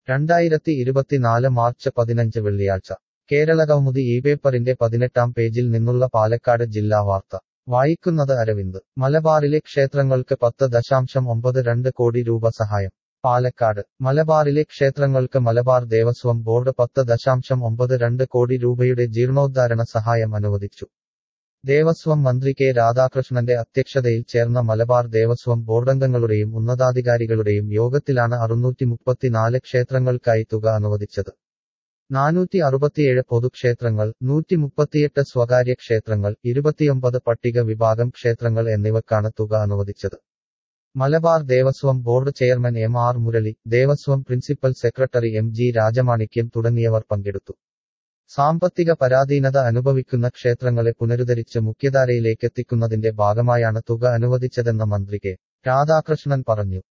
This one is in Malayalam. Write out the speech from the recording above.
രണ്ടായിരത്തി ഇരുപത്തിനാല് മാർച്ച് പതിനഞ്ച് വെള്ളിയാഴ്ച കേരള കൗമുദി ഈ പേപ്പറിന്റെ പതിനെട്ടാം പേജിൽ നിന്നുള്ള പാലക്കാട് ജില്ലാ വാർത്ത വായിക്കുന്നത് അരവിന്ദ് മലബാറിലെ ക്ഷേത്രങ്ങൾക്ക് പത്ത് ദശാംശം ഒമ്പത് രണ്ട് കോടി രൂപ സഹായം പാലക്കാട് മലബാറിലെ ക്ഷേത്രങ്ങൾക്ക് മലബാർ ദേവസ്വം ബോർഡ് പത്ത് ദശാംശം ഒമ്പത് രണ്ട് കോടി രൂപയുടെ ജീർണോദ്ധാരണ സഹായം അനുവദിച്ചു ദേവസ്വം മന്ത്രി കെ രാധാകൃഷ്ണന്റെ അധ്യക്ഷതയിൽ ചേർന്ന മലബാർ ദേവസ്വം ബോർഡംഗങ്ങളുടെയും ഉന്നതാധികാരികളുടെയും യോഗത്തിലാണ് അറുന്നൂറ്റി മുപ്പത്തിനാല് ക്ഷേത്രങ്ങൾക്കായി തുക അനുവദിച്ചത് നാനൂറ്റി അറുപത്തിയേഴ് പൊതുക്ഷേത്രങ്ങൾ നൂറ്റി മുപ്പത്തിയെട്ട് സ്വകാര്യ ക്ഷേത്രങ്ങൾ ഇരുപത്തിയൊമ്പത് പട്ടിക വിഭാഗം ക്ഷേത്രങ്ങൾ എന്നിവക്കാണ് തുക അനുവദിച്ചത് Malabar Devaswom board chairman M R Murali Devaswom principal secretary M G Rajamanickam തുടങ്ങിയവർ പങ്കെടുത്തു സാമ്പത്തിക പരാധീനത അനുഭവിക്കുന്ന ക്ഷേത്രങ്ങളെ പുനരുദ്ധരിച്ച് മുഖ്യധാരയിലേക്കെത്തിക്കുന്നതിന്റെ ഭാഗമായാണ് തുക അനുവദിച്ചതെന്ന് മന്ത്രി കെ രാധാകൃഷ്ണൻ പറഞ്ഞു